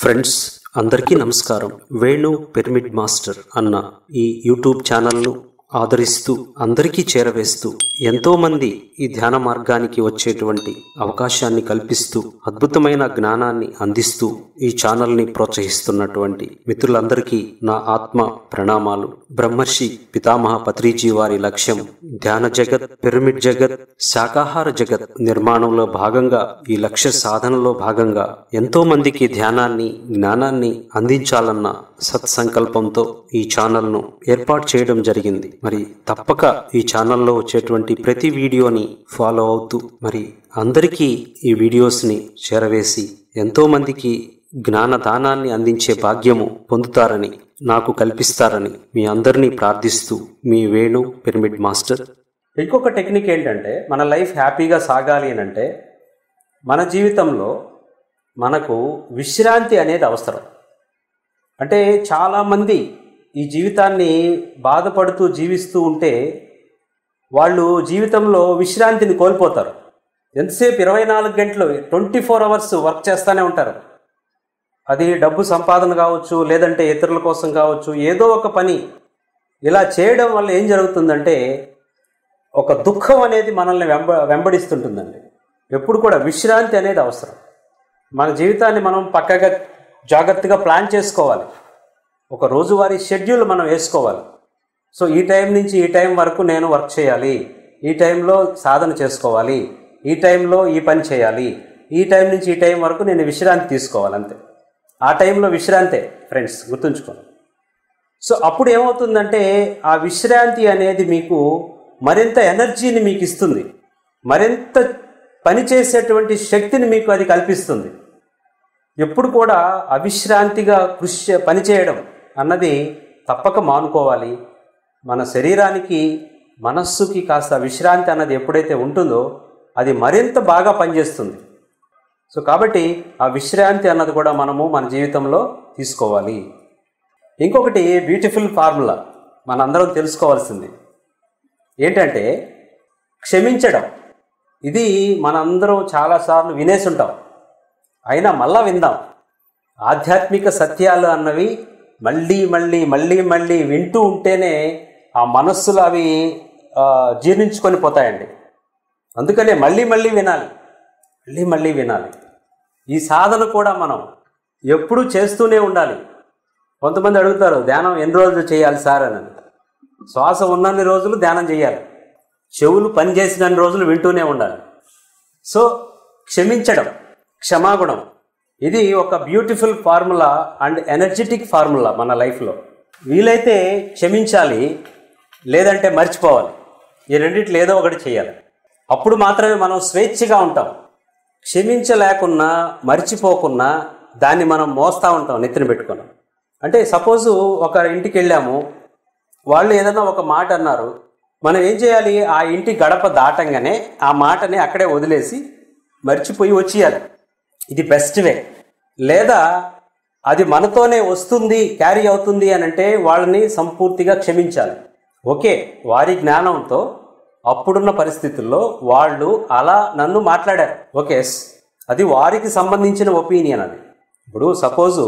friends అందరికీ నమస్కారం Venu pyramid master అన్న ఈ యూట్యూబ్ ఛానల్ను ఆదరిస్తూ అందరికీ చేరవేస్తూ ఎంతో మంది ఈ ధ్యాన మార్గానికి వచ్చేటువంటి అవకాశాన్ని కల్పిస్తూ అద్భుతమైన జ్ఞానాన్ని అందిస్తూ ఈ ఛానల్ని ప్రోత్సహిస్తున్నటువంటి మిత్రులందరికీ నా ఆత్మ ప్రణామాలు బ్రహ్మర్షి పితామహ పత్రిజీ వారి లక్ష్యం ధ్యాన జగత్ పిరమిడ్ జగత్ శాకాహార జగత్ నిర్మాణంలో భాగంగా ఈ లక్ష్య సాధనలో భాగంగా ఎంతో మందికి ధ్యానాన్ని జ్ఞానాన్ని అందించాలన్న సత్సంకల్పంతో ఈ ఛానల్ను ఏర్పాటు చేయడం జరిగింది మరి తప్పక ఈ ఛానల్లో వచ్చేటువంటి ప్రతి వీడియోని ఫాలో అవుతూ మరి అందరికీ ఈ వీడియోస్ని చేరవేసి ఎంతో మందికి జ్ఞాన దానాన్ని అందించే భాగ్యము పొందుతారని నాకు కల్పిస్తారని మీ అందరినీ ప్రార్థిస్తూ మీ వేణు పిరమిడ్ మాస్టర్ ఇంకొక టెక్నిక్ ఏంటంటే మన లైఫ్ హ్యాపీగా సాగాలి అని అంటే మన జీవితంలో మనకు విశ్రాంతి అనేది అవసరం అంటే చాలామంది ఈ జీవితాన్ని బాధపడుతూ జీవిస్తూ ఉంటే వాళ్ళు జీవితంలో విశ్రాంతిని కోల్పోతారు ఎంతసేపు ఇరవై నాలుగు గంటలు ట్వంటీ ఫోర్ అవర్స్ వర్క్ చేస్తూనే ఉంటారు అది డబ్బు సంపాదన కావచ్చు లేదంటే ఇతరుల కోసం కావచ్చు ఏదో ఒక పని ఇలా చేయడం వల్ల ఏం జరుగుతుందంటే ఒక దుఃఖం అనేది మనల్ని వెంబ వెంబడిస్తుంటుందండి ఎప్పుడు కూడా విశ్రాంతి అనేది అవసరం మన జీవితాన్ని మనం పక్కగా జాగ్రత్తగా ప్లాన్ చేసుకోవాలి ఒక రోజువారీ షెడ్యూల్ మనం వేసుకోవాలి సో ఈ టైం నుంచి ఈ టైం వరకు నేను వర్క్ చేయాలి ఈ టైంలో సాధన చేసుకోవాలి ఈ టైంలో ఈ పని చేయాలి ఈ టైం నుంచి ఈ టైం వరకు నేను విశ్రాంతి తీసుకోవాలి అంతే ఆ టైంలో విశ్రాంతే ఫ్రెండ్స్ గుర్తుంచుకోండి సో అప్పుడు ఏమవుతుందంటే ఆ విశ్రాంతి అనేది మీకు మరింత ఎనర్జీని మీకు ఇస్తుంది మరింత పని చేసేటువంటి శక్తిని మీకు అది కల్పిస్తుంది ఎప్పుడు కూడా అవిశ్రాంతిగా కృషి పనిచేయడం అన్నది తప్పక మానుకోవాలి మన శరీరానికి మనస్సుకి కాస్త విశ్రాంతి అన్నది ఎప్పుడైతే ఉంటుందో అది మరింత బాగా పనిచేస్తుంది సో కాబట్టి ఆ విశ్రాంతి అన్నది కూడా మనము మన జీవితంలో తీసుకోవాలి ఇంకొకటి బ్యూటిఫుల్ ఫార్ములా మనందరం తెలుసుకోవాల్సింది ఏంటంటే క్షమించడం ఇది మనందరం చాలాసార్లు వినేసి ఉంటాం అయినా మళ్ళా విందాం ఆధ్యాత్మిక సత్యాలు అన్నవి మళ్ళీ మళ్ళీ మళ్ళీ మళ్ళీ వింటూ ఉంటేనే ఆ మనస్సులు అవి ఆ, జీర్ణించుకొని పోతాయండి అందుకనే మళ్ళీ మళ్ళీ వినాలి మళ్ళీ మళ్ళీ వినాలి ఈ సాధన కూడా మనం ఎప్పుడూ చేస్తూనే ఉండాలి కొంతమంది అడుగుతారు ధ్యానం ఎన్ని రోజులు చేయాలి సార్ అని శ్వాస ఉన్నన్ని రోజులు ధ్యానం చేయాలి చెవులు పనిచేసినన్ని రోజులు వింటూనే ఉండాలి సో క్షమించడం క్షమాగుణం ఇది ఒక beautiful formula and energetic formula మన లైఫ్లో వీలైతే క్షమించాలి లేదంటే మర్చిపోవాలి ఈ రెండిట్లో ఏదో ఒకటి చేయాలి అప్పుడు మాత్రమే మనం స్వేచ్ఛగా ఉంటాం క్షమించలేకున్నా మర్చిపోకున్నా దాన్ని మనం మోస్తూ ఉంటాం నెత్తిన పెట్టుకున్నాం అంటే సపోజు ఒక ఇంటికి వెళ్ళాము వాళ్ళు ఏదైనా ఒక మాట అన్నారు మనం ఏం చేయాలి ఆ ఇంటి గడప దాటంగానే ఆ మాటని అక్కడే వదిలేసి మర్చిపోయి వచ్చేయాలి ఇది బెస్ట్ వే లేదా అది మనతోనే వస్తుంది క్యారీ అవుతుంది అని అంటే వాళ్ళని సంపూర్తిగా క్షమించాలి ఓకే వారి జ్ఞానంతో అప్పుడున్న పరిస్థితుల్లో వాళ్ళు అలా నన్ను మాట్లాడారు ఓకే ఎస్ అది వారికి సంబంధించిన ఒపీనియన్ అది ఇప్పుడు సపోజు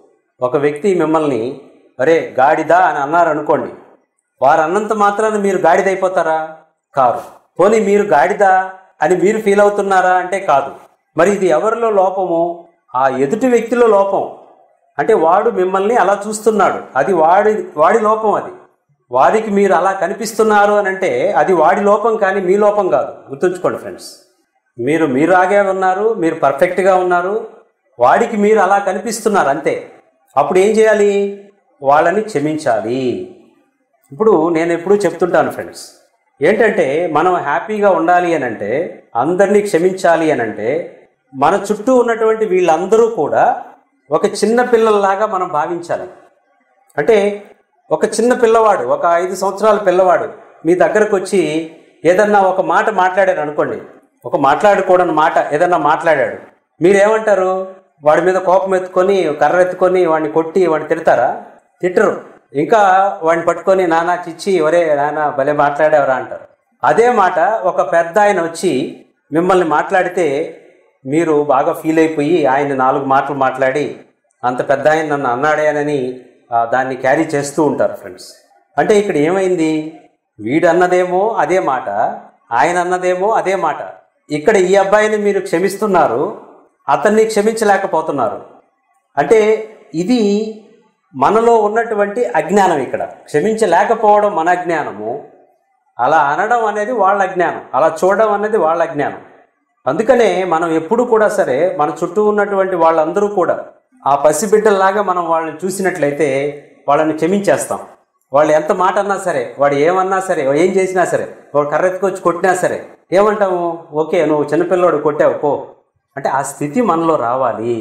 ఒక వ్యక్తి మిమ్మల్ని అరే గాడిదా అని అన్నారు అనుకోండి వారు అన్నంత మాత్రాన మీరు గాడిద అయిపోతారా కాదు పోనీ మీరు గాడిద అని మీరు ఫీల్ అవుతున్నారా అంటే కాదు మరి ఇది ఎవరిలో లోపము ఆ ఎదుటి వ్యక్తిలో లోపం అంటే వాడు మిమ్మల్ని అలా చూస్తున్నాడు అది వాడి వాడి లోపం అది వారికి మీరు అలా కనిపిస్తున్నారు అని అంటే అది వాడి లోపం కానీ మీ లోపం కాదు గుర్తుంచుకోండి ఫ్రెండ్స్ మీరు మీరాగే ఉన్నారు మీరు పర్ఫెక్ట్గా ఉన్నారు వాడికి మీరు అలా కనిపిస్తున్నారు అంతే అప్పుడు ఏం చేయాలి వాళ్ళని క్షమించాలి ఇప్పుడు నేను ఎప్పుడూ చెప్తుంటాను ఫ్రెండ్స్ ఏంటంటే మనం హ్యాపీగా ఉండాలి అని అంటే అందరినీ క్షమించాలి అని అంటే మన చుట్టూ ఉన్నటువంటి వీళ్ళందరూ కూడా ఒక చిన్న పిల్లల్లాగా మనం భావించాలి అంటే ఒక చిన్న పిల్లవాడు ఒక ఐదు సంవత్సరాల పిల్లవాడు మీ దగ్గరకు వచ్చి ఏదన్నా ఒక మాట మాట్లాడారు అనుకోండి ఒక మాట్లాడకూడని మాట ఏదన్నా మాట్లాడాడు మీరేమంటారు వాడి మీద కోపం ఎత్తుకొని కర్ర ఎత్తుకొని వాడిని కొట్టి వాడిని తిడతారా తిట్టరు ఇంకా వాడిని పట్టుకొని నానా చిచ్చి ఒరే నానా భలే మాట్లాడేవరా అంటారు అదే మాట ఒక పెద్ద ఆయన వచ్చి మిమ్మల్ని మాట్లాడితే మీరు బాగా ఫీల్ అయిపోయి ఆయన నాలుగు మాటలు మాట్లాడి అంత పెద్ద ఆయన నన్ను అన్నాడేనని ఆ, దాన్ని క్యారీ చేస్తూ ఉంటారు ఫ్రెండ్స్ అంటే ఇక్కడ ఏమైంది వీడు అన్నదేమో అదే మాట ఆయన అన్నదేమో అదే మాట ఇక్కడ ఈ అబ్బాయిని మీరు క్షమిస్తున్నారు అతన్ని క్షమించలేకపోతున్నారు అంటే ఇది మనలో ఉన్నటువంటి అజ్ఞానం ఇక్కడ క్షమించలేకపోవడం మన అజ్ఞానము అలా అనడం అనేది వాళ్ళ అజ్ఞానం అలా చూడడం అనేది వాళ్ళ అజ్ఞానం అందుకనే మనం ఎప్పుడు కూడా సరే మన చుట్టూ ఉన్నటువంటి వాళ్ళందరూ కూడా ఆ పసిబిడ్డల్లాగా మనం వాళ్ళని చూసినట్లయితే వాళ్ళని క్షమించేస్తాం వాళ్ళు ఎంత మాట అన్నా సరే వాడు ఏమన్నా సరే వాడు ఏం చేసినా సరే వాడు కర్రెత్తుకొచ్చి కొట్టినా సరే ఏమంటాము ఓకే నువ్వు చిన్నపిల్లోడు కొట్టావు పో అంటే ఆ స్థితి మనలో రావాలి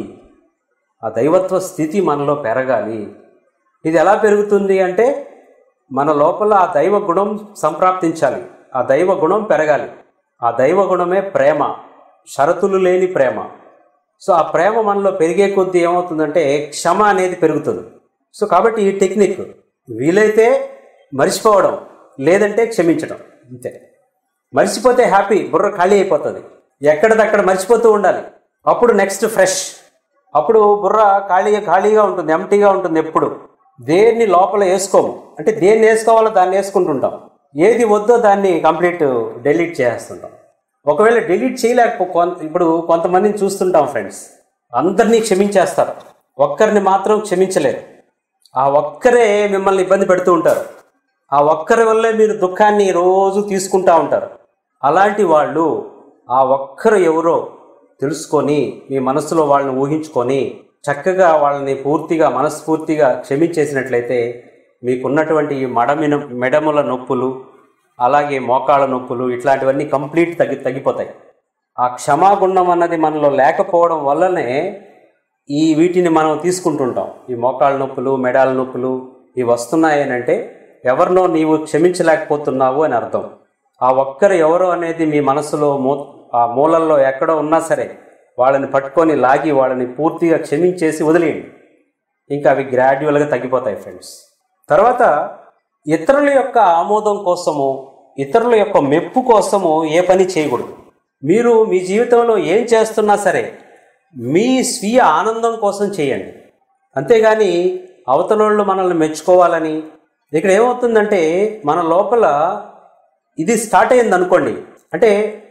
ఆ దైవత్వ స్థితి మనలో పెరగాలి ఇది ఎలా పెరుగుతుంది అంటే మన లోపల ఆ దైవ గుణం సంప్రాప్తించాలి ఆ దైవ గుణం పెరగాలి ఆ దైవ గుణమే ప్రేమ షరతులు లేని ప్రేమ సో ఆ ప్రేమ మనలో పెరిగే కొద్దీ ఏమవుతుందంటే క్షమ అనేది పెరుగుతుంది సో కాబట్టి ఈ టెక్నిక్ వీలైతే మర్చిపోవడం లేదంటే క్షమించడం అంతే మర్చిపోతే హ్యాపీ బుర్ర ఖాళీ అయిపోతుంది ఎక్కడిదక్కడ మర్చిపోతూ ఉండాలి అప్పుడు నెక్స్ట్ ఫ్రెష్ అప్పుడు బుర్ర ఖాళీగా ఖాళీగా ఉంటుంది ఎంటీగా ఉంటుంది ఎప్పుడు దేన్ని లోపల వేసుకోము అంటే దేన్ని వేసుకోవాలో దాన్ని వేసుకుంటుంటాం ఏది వద్దో దాన్ని కంప్లీట్ డెలీట్ చేస్తుంటాం ఒకవేళ డిలీట్ చేయలేకపో కొంత ఇప్పుడు కొంతమందిని చూస్తుంటాం ఫ్రెండ్స్ అందరినీ క్షమించేస్తారు ఒక్కరిని మాత్రం క్షమించలేరు ఆ ఒక్కరే మిమ్మల్ని ఇబ్బంది పెడుతూ ఉంటారు ఆ ఒక్కరి వల్లే మీరు దుఃఖాన్ని రోజు తీసుకుంటా ఉంటారు అలాంటి వాళ్ళు ఆ ఒక్కరు ఎవరో తెలుసుకొని మీ మనసులో వాళ్ళని ఊహించుకొని చక్కగా వాళ్ళని పూర్తిగా మనస్ఫూర్తిగా క్షమించేసినట్లయితే మీకున్నటువంటి ఈ మడమిన మెడముల నొప్పులు అలాగే మోకాళ్ళ నొప్పులు ఇట్లాంటివన్నీ కంప్లీట్ తగ్గి తగ్గిపోతాయి ఆ క్షమాగుణం అన్నది మనలో లేకపోవడం వల్లనే ఈ వీటిని మనం తీసుకుంటుంటాం ఈ మోకాళ్ళ నొప్పులు మెడాల నొప్పులు ఇవి వస్తున్నాయి అని అంటే ఎవరినో నీవు క్షమించలేకపోతున్నావు అని అర్థం ఆ ఒక్కరు ఎవరో అనేది మీ మనసులో మూ ఆ మూలల్లో ఎక్కడో ఉన్నా సరే వాళ్ళని పట్టుకొని లాగి వాళ్ళని పూర్తిగా క్షమించేసి వదిలేయండి ఇంకా అవి గ్రాడ్యువల్గా తగ్గిపోతాయి ఫ్రెండ్స్ తర్వాత ఇతరుల యొక్క ఆమోదం కోసము ఇతరుల యొక్క మెప్పు కోసము ఏ పని చేయకూడదు మీరు మీ జీవితంలో ఏం చేస్తున్నా సరే మీ స్వీయ ఆనందం కోసం చేయండి అంతేగాని అవతలోళ్ళు మనల్ని మెచ్చుకోవాలని ఇక్కడ ఏమవుతుందంటే మన లోపల ఇది స్టార్ట్ అయింది అనుకోండి అంటే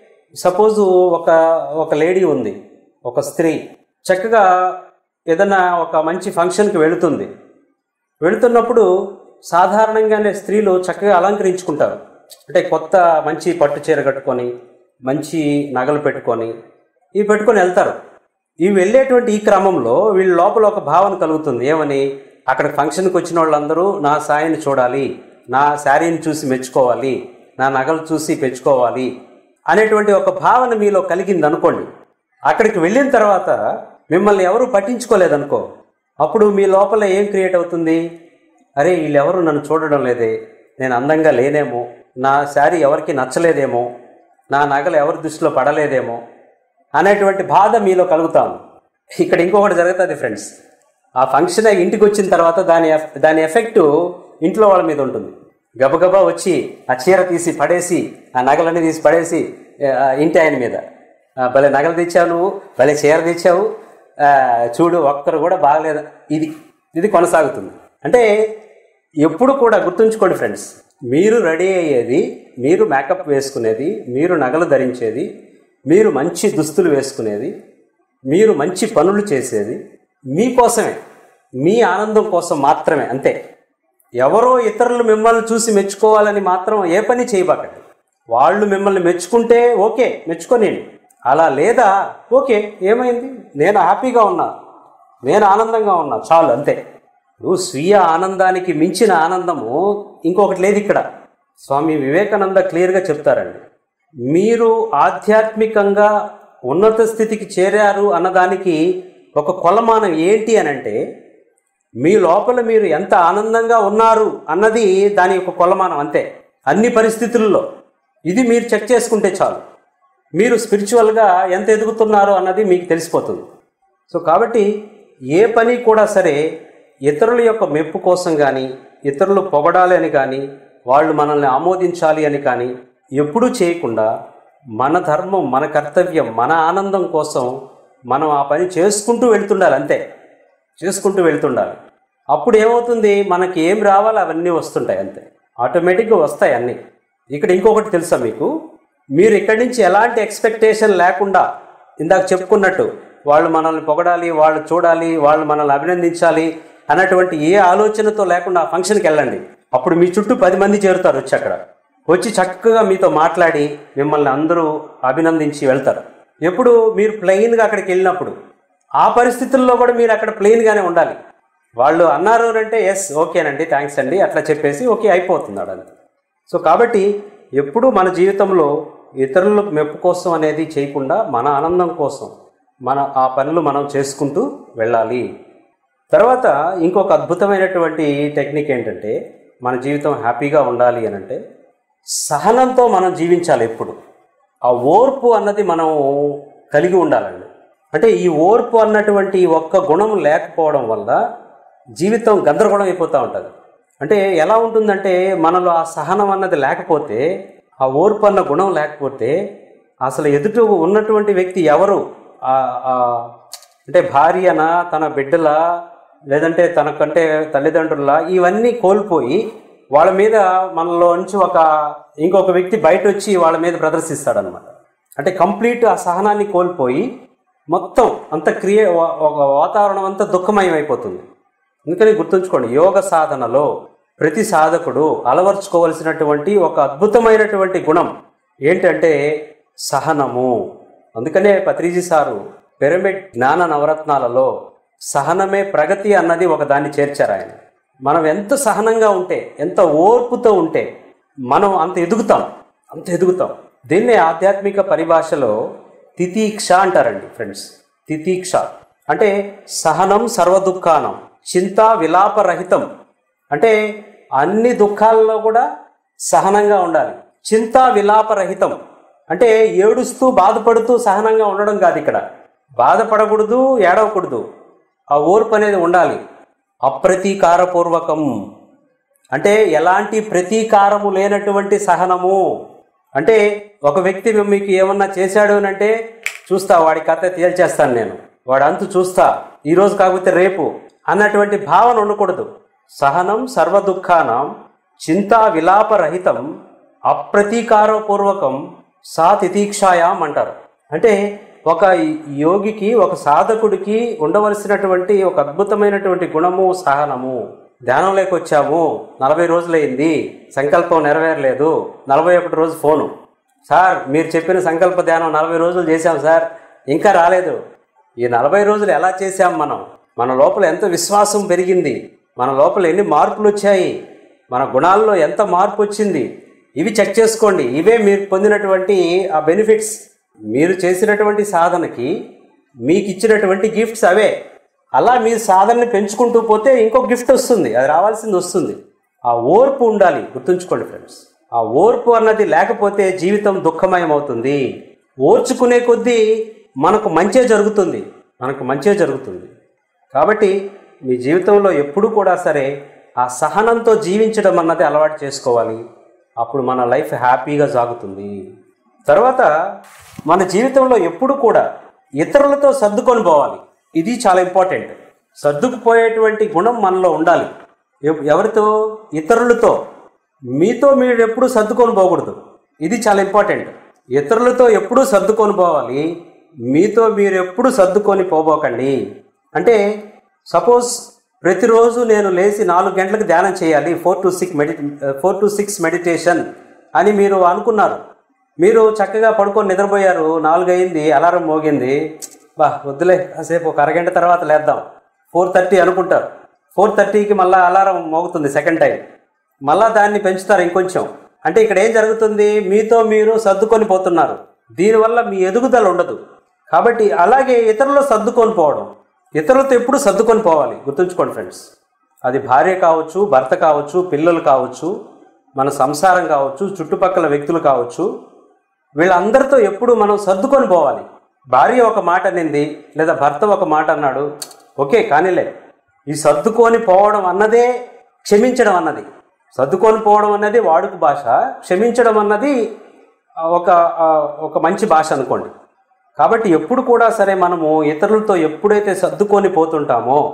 సపోజు ఒక ఒక లేడీ ఉంది ఒక స్త్రీ చక్కగా ఏదైనా ఒక మంచి ఫంక్షన్కి వెళుతుంది వెళుతున్నప్పుడు సాధారణంగానే స్త్రీలు చక్కగా అలంకరించుకుంటారు అంటే కొత్త మంచి పట్టు చీర కట్టుకొని మంచి నగలు పెట్టుకొని ఇవి పెట్టుకొని వెళ్తారు ఇవి వెళ్ళేటువంటి ఈ క్రమంలో వీళ్ళ లోపల ఒక భావన కలుగుతుంది ఏమని అక్కడ ఫంక్షన్కి వచ్చిన వాళ్ళందరూ నా సాయిని చూడాలి నా శారీని చూసి మెచ్చుకోవాలి నా నగలు చూసి పెంచుకోవాలి అనేటువంటి ఒక భావన మీలో కలిగింది అనుకోండి అక్కడికి వెళ్ళిన తర్వాత మిమ్మల్ని ఎవరు పట్టించుకోలేదనుకో అప్పుడు మీ లోపల ఏం క్రియేట్ అవుతుంది అరే వీళ్ళెవరు నన్ను చూడడం లేదే నేను అందంగా లేనేమో నా శారీ ఎవరికి నచ్చలేదేమో నా నగలు ఎవరి దృష్టిలో పడలేదేమో అనేటువంటి బాధ మీలో కలుగుతాను ఇక్కడ ఇంకొకటి జరుగుతుంది ఫ్రెండ్స్ ఆ ఫంక్షన్ అయి ఇంటికి వచ్చిన తర్వాత దాని ఎఫ్- దాని ఎఫెక్ట్ ఇంట్లో వాళ్ళ మీద ఉంటుంది గబగబా వచ్చి ఆ చీర తీసి పడేసి ఆ నగలన్నీ తీసి పడేసి ఆ, ఇంటి ఆయన మీద ఆ, భలే నగలు తెచ్చావు నువ్వు భలే చీర తెచ్చావు ఆ, చూడు ఒక్కరు కూడా బాగలేదు ఇది ఇది కొనసాగుతుంది అంటే ఎప్పుడు కూడా గుర్తుంచుకోండి ఫ్రెండ్స్ మీరు రెడీ అయ్యేది మీరు మేకప్ వేసుకునేది మీరు నగలు ధరించేది మీరు మంచి దుస్తులు వేసుకునేది మీరు మంచి పనులు చేసేది మీకోసమే మీ ఆనందం కోసం మాత్రమే అంతే ఎవరో ఇతరులు మిమ్మల్ని చూసి మెచ్చుకోవాలని మాత్రం ఏ పని చేయబాకండి వాళ్ళు మిమ్మల్ని మెచ్చుకుంటే ఓకే మెచ్చుకోనేయండి అలా లేదా ఓకే ఏమైంది నేను హ్యాపీగా ఉన్నా నేను ఆనందంగా ఉన్నా చాలు అంతే ఇప్పుడు స్వీయ ఆనందానికి మించిన ఆనందము ఇంకొకటి లేదు ఇక్కడ స్వామి వివేకానంద క్లియర్గా చెప్తారండి మీరు ఆధ్యాత్మికంగా ఉన్నత స్థితికి చేరారు అన్నదానికి ఒక కొలమానం ఏంటి అని అంటే మీ లోపల మీరు ఎంత ఆనందంగా ఉన్నారు అన్నది దాని యొక్క కొలమానం అంతే అన్ని పరిస్థితుల్లో ఇది మీరు చెక్ చేసుకుంటే చాలు మీరు స్పిరిచువల్గా ఎంత ఎదుగుతున్నారో అన్నది మీకు తెలిసిపోతుంది సో కాబట్టి ఏ పని కూడా సరే ఇతరుల యొక్క మెప్పు కోసం కానీ ఇతరులు పొగడాలి అని కానీ వాళ్ళు మనల్ని ఆమోదించాలి అని కానీ ఎప్పుడూ చేయకుండా మన ధర్మం మన కర్తవ్యం మన ఆనందం కోసం మనం ఆ పని చేసుకుంటూ వెళ్తుండాలి అంతే చేసుకుంటూ వెళ్తుండాలి అప్పుడు ఏమవుతుంది మనకి ఏం రావాలో అవన్నీ వస్తుంటాయి అంతే ఆటోమేటిక్గా వస్తాయి అన్నీ ఇక్కడ ఇంకొకటి తెలుసా మీకు మీరు ఇక్కడి నుంచి ఎలాంటి ఎక్స్పెక్టేషన్ లేకుండా ఇందాక చెప్పుకున్నట్టు వాళ్ళు మనల్ని పొగడాలి వాళ్ళు చూడాలి వాళ్ళు మనల్ని అభినందించాలి అన్నటువంటి ఏ ఆలోచనతో లేకుండా ఆ ఫంక్షన్కి వెళ్ళండి అప్పుడు మీ చుట్టూ పది మంది చేరుతారు వచ్చి అక్కడ వచ్చి చక్కగా మీతో మాట్లాడి మిమ్మల్ని అందరూ అభినందించి వెళ్తారు ఎప్పుడు మీరు ప్లెయిన్గా అక్కడికి వెళ్ళినప్పుడు ఆ పరిస్థితుల్లో కూడా మీరు అక్కడ ప్లెయిన్గానే ఉండాలి వాళ్ళు అన్నారు అంటే ఎస్ ఓకేనండి థ్యాంక్స్ అండి అట్లా చెప్పేసి ఓకే అయిపోతుంది అదంతా సో కాబట్టి ఎప్పుడు మన జీవితంలో ఇతరుల మెప్పు కోసం అనేది చేయకుండా మన ఆనందం కోసం మన ఆ పనులు మనం చేసుకుంటూ వెళ్ళాలి తర్వాత ఇంకొక అద్భుతమైనటువంటి టెక్నిక్ ఏంటంటే మన జీవితం హ్యాపీగా ఉండాలి అని అంటే సహనంతో మనం జీవించాలి ఎప్పుడు ఆ ఓర్పు అన్నది మనం కలిగి ఉండాలండి అంటే ఈ ఓర్పు అన్నటువంటి ఒక్క గుణం లేకపోవడం వల్ల జీవితం గందరగోళం అయిపోతూ ఉంటుంది అంటే ఎలా ఉంటుందంటే మనలో ఆ సహనం అన్నది లేకపోతే ఆ ఓర్పు అన్న గుణం లేకపోతే అసలు ఎదుట ఉన్నటువంటి వ్యక్తి ఎవరు ఆ- ఆ అంటే భార్యనా తన బిడ్డల లేదంటే తనకంటే తల్లిదండ్రుల ఇవన్నీ కోల్పోయి వాళ్ళ మీద మనలో నుంచి ఒక ఇంకొక వ్యక్తి బయట వచ్చి వాళ్ళ మీద ప్రదర్శిస్తాడనమాట అంటే కంప్లీట్ ఆ సహనాన్ని కోల్పోయి మొత్తం అంత క్రియ వా- ఒక వాతావరణం అంతా దుఃఖమయం అయిపోతుంది అందుకని గుర్తుంచుకోండి యోగ సాధనలో ప్రతి సాధకుడు అలవర్చుకోవలసినటువంటి ఒక అద్భుతమైనటువంటి గుణం ఏంటంటే సహనము అందుకనే పత్రిజీ సారు పిరమిడ్ జ్ఞాన నవరత్నాలలో సహనమే ప్రగతి అన్నది ఒక దాన్ని చేర్చారు ఆయన మనం ఎంత సహనంగా ఉంటే ఎంత ఓర్పుతో ఉంటే మనం అంత ఎదుగుతాం అంత ఎదుగుతాం దీన్నే ఆధ్యాత్మిక పరిభాషలో తితీక్ష అంటారండి ఫ్రెండ్స్ తితీక్ష అంటే సహనం సర్వదుఃఖానం చింత విలాపరహితం అంటే అన్ని దుఃఖాలలో కూడా సహనంగా ఉండాలి చింత విలాపరహితం అంటే ఏడుస్తూ బాధపడుతూ సహనంగా ఉండడం కాదు ఇక్కడ బాధపడకూడదు ఏడవకూడదు ఆ ఓర్పు అనేది ఉండాలి అప్రతీకారపూర్వకం అంటే ఎలాంటి ప్రతీకారము లేనటువంటి సహనము అంటే ఒక వ్యక్తి మీకు ఏమన్నా చేశాడు అని అంటే చూస్తా వాడి కథ తేల్చేస్తాను నేను వాడు అంతు చూస్తా ఈరోజు కాకపోతే రేపు అన్నటువంటి భావన ఉండకూడదు సహనం సర్వదుఃఖానం చింతా విలాపరహితం అప్రతీకారపూర్వకం సా తితీక్షాయాం అంటారు అంటే ఒక యోగికి ఒక సాధకుడికి ఉండవలసినటువంటి ఒక అద్భుతమైనటువంటి గుణము సహనము ధ్యానంలోకి వచ్చాము నలభై రోజులైంది సంకల్పం నెరవేరలేదు నలభై ఒకటి రోజు ఫోను సార్ మీరు చెప్పిన సంకల్ప ధ్యానం నలభై రోజులు చేశాం సార్ ఇంకా రాలేదు ఈ నలభై రోజులు ఎలా చేశాం మనం మన లోపల ఎంత విశ్వాసం పెరిగింది మన లోపల ఎన్ని మార్పులు వచ్చాయి మన గుణాల్లో ఎంత మార్పు వచ్చింది ఇవి చెక్ చేసుకోండి ఇవే మీరు పొందినటువంటి ఆ బెనిఫిట్స్ మీరు చేసినటువంటి సాధనకి మీకు ఇచ్చినటువంటి గిఫ్ట్స్ అవే అలా మీ సాధనని పెంచుకుంటూ పోతే ఇంకో గిఫ్ట్ వస్తుంది అది రావాల్సింది వస్తుంది ఆ ఓర్పు ఉండాలి గుర్తుంచుకోండి ఫ్రెండ్స్ ఆ ఓర్పు అన్నది లేకపోతే జీవితం దుఃఖమయం అవుతుంది ఓర్చుకునే కొద్దీ మనకు మంచే జరుగుతుంది మనకు మంచే జరుగుతుంది కాబట్టి మీ జీవితంలో ఎప్పుడు కూడా సరే ఆ సహనంతో జీవించడం అన్నది అలవాటు చేసుకోవాలి అప్పుడు మన లైఫ్ హ్యాపీగా సాగుతుంది తర్వాత మన జీవితంలో ఎప్పుడు కూడా ఇతరులతో సర్దుకొని పోవాలి ఇది చాలా ఇంపార్టెంట్ సర్దుకుపోయేటువంటి గుణం మనలో ఉండాలి ఎవ్- ఎవరితో ఇతరులతో మీతో మీరు ఎప్పుడు సర్దుకొని పోకూడదు ఇది చాలా ఇంపార్టెంట్ ఇతరులతో ఎప్పుడూ సర్దుకొని పోవాలి మీతో మీరు ఎప్పుడు సర్దుకొని పోబోకండి అంటే సపోజ్ ప్రతిరోజు నేను లేచి నాలుగు గంటలకు ధ్యానం చేయాలి ఫోర్ టు సిక్స్ మెడి ఫోర్ టు సిక్స్ మెడిటేషన్ అని మీరు అనుకున్నారు మీరు చక్కగా పడుకొని నిద్రపోయారు నాలుగు అయింది అలారం మోగింది బా వద్దులే కాసేపు ఒక అరగంట తర్వాత లేద్దాం ఫోర్ థర్టీ అనుకుంటారు ఫోర్ థర్టీకి మళ్ళీ అలారం మోగుతుంది సెకండ్ టైం మళ్ళా దాన్ని పెంచుతారు ఇంకొంచెం అంటే ఇక్కడ ఏం జరుగుతుంది మీతో మీరు సర్దుకొని పోతున్నారు దీనివల్ల మీ ఎదుగుదల ఉండదు కాబట్టి అలాగే ఇతరులు సర్దుకొని పోవడం ఇతరులతో ఎప్పుడు సర్దుకొని పోవాలి గుర్తుంచుకోండి ఫ్రెండ్స్ అది భార్య కావచ్చు భర్త కావచ్చు పిల్లలు కావచ్చు మన సంసారం కావచ్చు చుట్టుపక్కల వ్యక్తులు కావచ్చు వీళ్ళందరితో ఎప్పుడు మనం సర్దుకొని పోవాలి భార్య ఒక మాట అనింది లేదా భర్త ఒక మాట అన్నాడు ఓకే కానీలే ఈ సర్దుకొని పోవడం అన్నదే క్షమించడం అన్నది సర్దుకొని పోవడం అన్నది వాడుక భాష క్షమించడం అన్నది ఆ, ఒక ఆ, ఒక మంచి భాష అనుకోండి కాబట్టి ఎప్పుడు కూడా సరే మనము ఇతరులతో ఎప్పుడైతే సర్దుకొని పోతుంటామో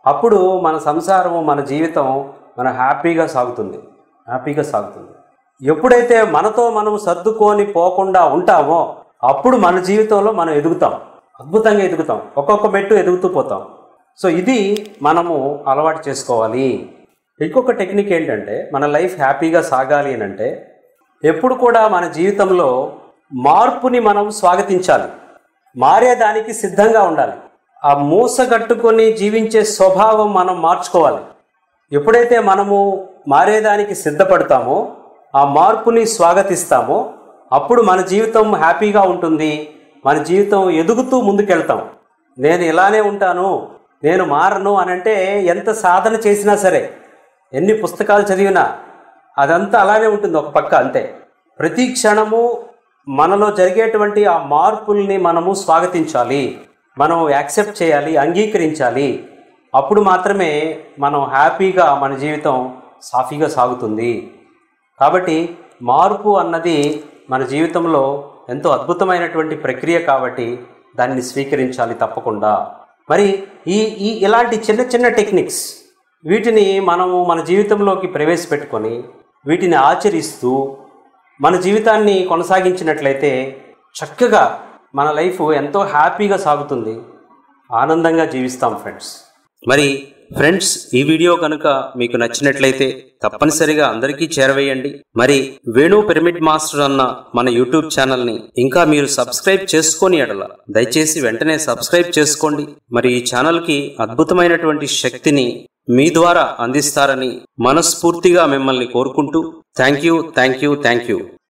అప్పుడు మన సంసారము మన జీవితం మన హ్యాపీగా సాగుతుంది హ్యాపీగా సాగుతుంది ఎప్పుడైతే మనతో మనం సర్దుకొని పోకుండా ఉంటామో అప్పుడు మన జీవితంలో మనం ఎదుగుతాం అద్భుతంగా ఎదుగుతాం ఒక్కొక్క మెట్టు ఎదుగుతూ పోతాం సో ఇది మనము అలవాటు చేసుకోవాలి ఇంకొక టెక్నిక్ ఏంటంటే మన లైఫ్ హ్యాపీగా సాగాలి అని అంటే ఎప్పుడు కూడా మన జీవితంలో మార్పుని మనం స్వాగతించాలి మారేదానికి సిద్ధంగా ఉండాలి ఆ మూసగట్టుకొని జీవించే స్వభావం మనం మార్చుకోవాలి ఎప్పుడైతే మనము మారేదానికి సిద్ధపడతామో ఆ మార్పుని స్వాగతిస్తామో అప్పుడు మన జీవితం హ్యాపీగా ఉంటుంది మన జీవితం ఎదుగుతూ ముందుకెళ్తాం నేను ఇలానే ఉంటాను నేను మారను అని అంటే ఎంత సాధన చేసినా సరే ఎన్ని పుస్తకాలు చదివినా అదంతా అలానే ఉంటుంది ఒక పక్క అంతే ప్రతి క్షణము మనలో జరిగేటువంటి ఆ మార్పుల్ని మనము స్వాగతించాలి మనం యాక్సెప్ట్ చేయాలి అంగీకరించాలి అప్పుడు మాత్రమే మనం హ్యాపీగా మన జీవితం సాఫీగా సాగుతుంది కాబట్టి మార్పు అన్నది మన జీవితంలో ఎంతో అద్భుతమైనటువంటి ప్రక్రియ కాబట్టి దాన్ని స్వీకరించాలి తప్పకుండా మరి ఈ ఈ ఇలాంటి చిన్న చిన్న టెక్నిక్స్ వీటిని మనము మన జీవితంలోకి ప్రవేశపెట్టుకొని వీటిని ఆచరిస్తూ మన జీవితాన్ని కొనసాగించినట్లయితే చక్కగా మన లైఫ్ ఎంతో హ్యాపీగా సాగుతుంది ఆనందంగా జీవిస్తాం ఫ్రెండ్స్ మరి ఫ్రెండ్స్ ఈ వీడియో కనుక మీకు నచ్చినట్లయితే తప్పనిసరిగా అందరికీ చేరవేయండి మరి వేణు పిరమిడ్ మాస్టర్ అన్న మన యూట్యూబ్ ఛానల్ని ఇంకా మీరు సబ్స్క్రైబ్ చేసుకొని ఎడల దయచేసి వెంటనే సబ్స్క్రైబ్ చేసుకోండి మరి ఈ ఛానల్కి అద్భుతమైనటువంటి శక్తిని మీ ద్వారా అందిస్తారని మనస్ఫూర్తిగా మిమ్మల్ని కోరుకుంటూ thank you thank you thank you